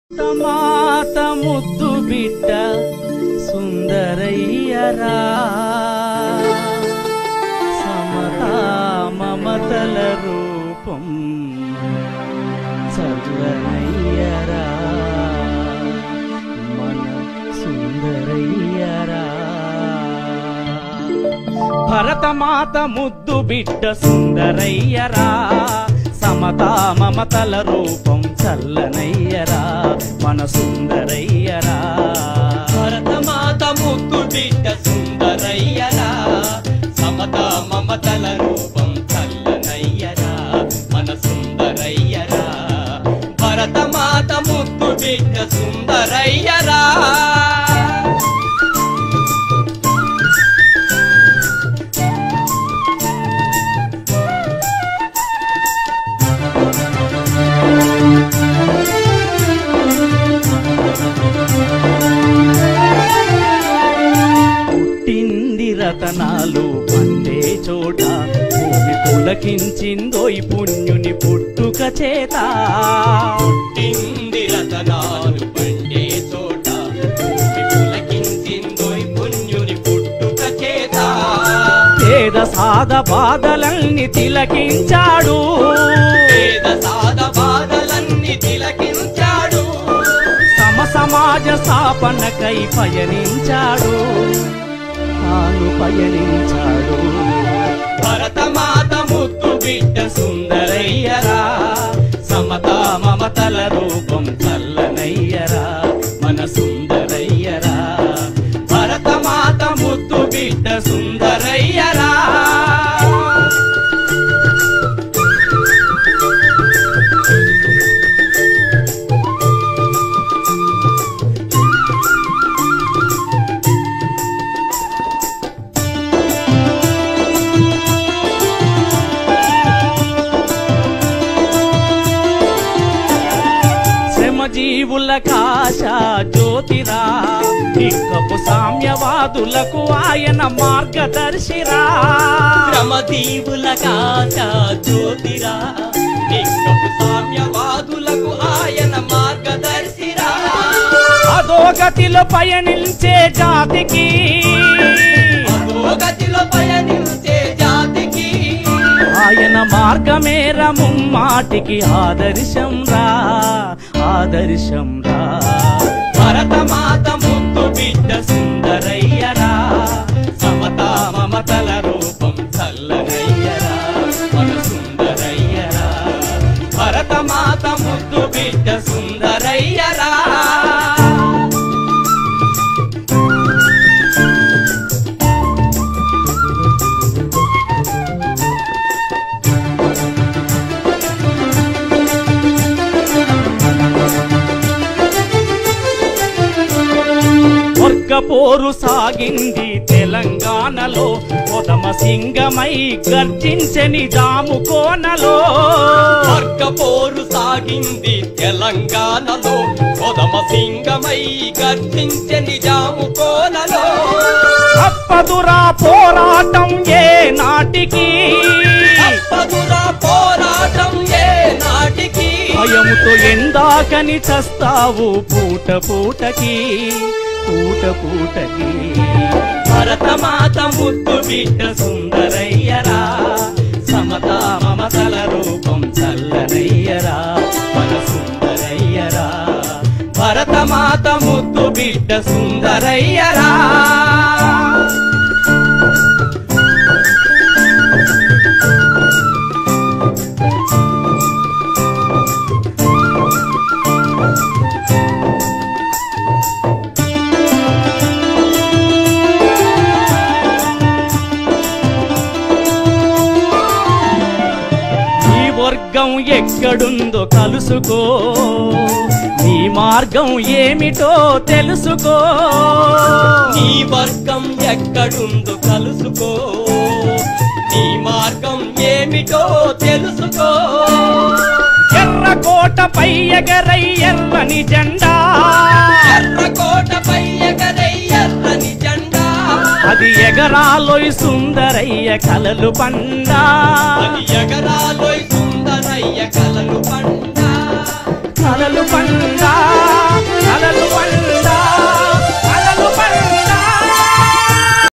మాత ముద్దు బిడ్డ సుందరయ్యరా సమతా మమతల రూపం చల్లనయ్యరా మన సుందరయ్యరా భరతమాత ముద్దు బిడ్డ సుందరయ్యరా సమతా మమతల రూపం చల్లనయ్యరా మన సుందరయ్యరా భరతమాత ముద్దు బిడ్డ సుందరయ్యరా సమత మమతల రూపం చల్లనయ్యరా మన సుందరయ్యరా భరతమాత ముద్దు బిడ్డ సుందరయ్యరా పుట్టింది రతనాలు పండే చోట భూమి పులకించిందోయ్ పుణ్యుని పుట్టుక చేత ఇంది రతనాలు పండే చోట భూమి పులకించిందోయ్ పుణ్యుని పుట్టుక చేత పేద సాద బాధలన్నీ తిలకించాడు వేద సాద బాధలన్నీ తిలకించాడు సమ సమాజ స్థాపనకై పయనించాడు తాను పయనించాడు భరతమాత ముద్దు బిడ్డ సుందరయ్యరా సమతా మమతల రూపం చల్లనయ్యరా మన సుందరయ్యరా భరతమాత ముద్దు బిడ్డ సుందరయ్యరా శ్రమజీవుల కాశ జ్యోతిరా దిక్కపు సామ్యవాదులకు ఆయన మార్గదర్శిరా శ్రమదీవుల కాచ జ్యోతిరా నిక్కపు సామ్యవాదులకు ఆయన మార్గదర్శిరా అధోగతిలో పయనించే జాతికి అధోగతిలో పయనించే జాతికి ఆయన మార్గమేర ముమ్మాటికి ఆదర్శం రా ఆదర్శం రా భరతమాత ముద్దు బిడ్డ సుందరయ్యరా సమతా మమతల రూపం చల్లనయ్యరా మన సుందరయ్యరా భరతమాత ముద్దు బిడ్డ సుందరయ్యరా వర్గ పోరు సాగింది తెలంగాణలో కొదమ సింగమై గర్జించని జాము కోనలో వర్గ పోరు సాగింది తెలంగాణలో కొదమ సింగమై గర్జించే నిజాము కోనలో తప్పదురా పోరాటం ఏ నాటికి తప్పదురా పోరాటం ఏ నాటికి భయముతో ఎందాకని చస్తావు పూట పూటకి పూట పూటకి భరతమాత ముద్దు బిడ్డ సుందరయ్యరా సమతా మమతల రూపం చల్లనయ్యరా మన సుందరయ్యరా భరతమాత ముద్దు బిడ్డ సుందరయ్యరా నీ వర్గం ఎక్కడుందో కలుసుకో నీ మార్గం ఏమిటో తెలుసుకో నీ వర్గం ఎక్కడుందో కలుసుకో నీ మార్గం ఏమిటో తెలుసుకో ఎర్రకోటపై ఎగరై ఎర్రని జెండా ఎర్రకోటపై ఎగరై ఎర్రని జెండా అది ఎగరాలోయ్ సుందరయ్య కలలు పండా అది ఎగరాలోయ్ సుందరయ్య కలలు పండ కలలు పండా